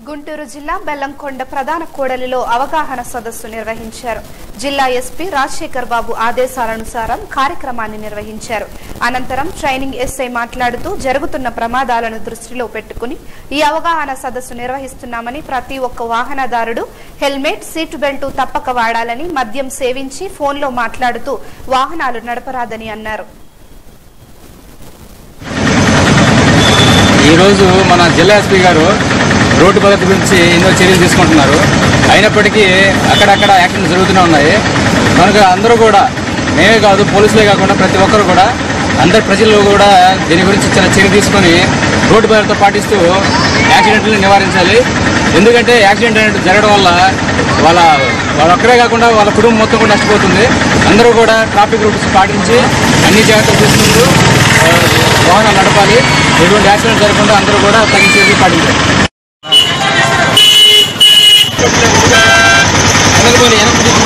గుంటూరు జిల్లా బెల్లంకొండ ప్రధాన కూడలిలో అవగాహన సదస్సు నిర్వహించారు జిల్లా ఎస్పీ రాజశేఖర్ బాబు ఆదేశాలనుసారం కార్యక్రమాన్ని నిర్వహించారు అనంతరం ట్రైనింగ్ ఎస్ఐ మాట్లాడుతూ జరుగుతున్న ప్రమాదాలను దృష్టిలో పెట్టుకుని ఈ అవగాహన సదస్సు నిర్వహిస్తున్నామని ప్రతి ఒక్క వాహనదారుడు హెల్మెట్ సీట్ బెల్ట్ తప్పక వాడాలని మద్యం సేవించి ఫోన్లో మాట్లాడుతూ వాహనాలు నడపరాదని అన్నారు ఈరోజు మన జిల్లా ఎస్పీ గారు రోడ్డు భద్రత గురించి ఎన్నో చర్యలు తీసుకుంటున్నారు అయినప్పటికీ అక్కడక్కడ యాక్సిడెంట్ జరుగుతూనే ఉన్నాయి కనుక అందరూ కూడా మేమే కాదు పోలీసులే కాకుండా ప్రతి ఒక్కరు కూడా అందరి ప్రజలు కూడా దీని గురించి చాలా చర్య తీసుకొని రోడ్డు భద్రత పాటిస్తూ యాక్సిడెంట్లను నివారించాలి ఎందుకంటే యాక్సిడెంట్ అనేది జరగడం వల్ల వాళ్ళ వాళ్ళ ఒక్కరే కాకుండా వాళ్ళ కుటుంబం మొత్తం కూడా నష్టపోతుంది అందరూ కూడా ట్రాఫిక్ రూల్స్ పాటించి అన్ని జాగ్రత్తలు తీసుకుంటూ ఆ, వాహనాలు నడపాలి ఎటువంటి యాక్సిడెంట్ జరగకుండా అందరూ కూడా తగిన చర్యలు పాటించాలి వెనకపోయి వెనక్కి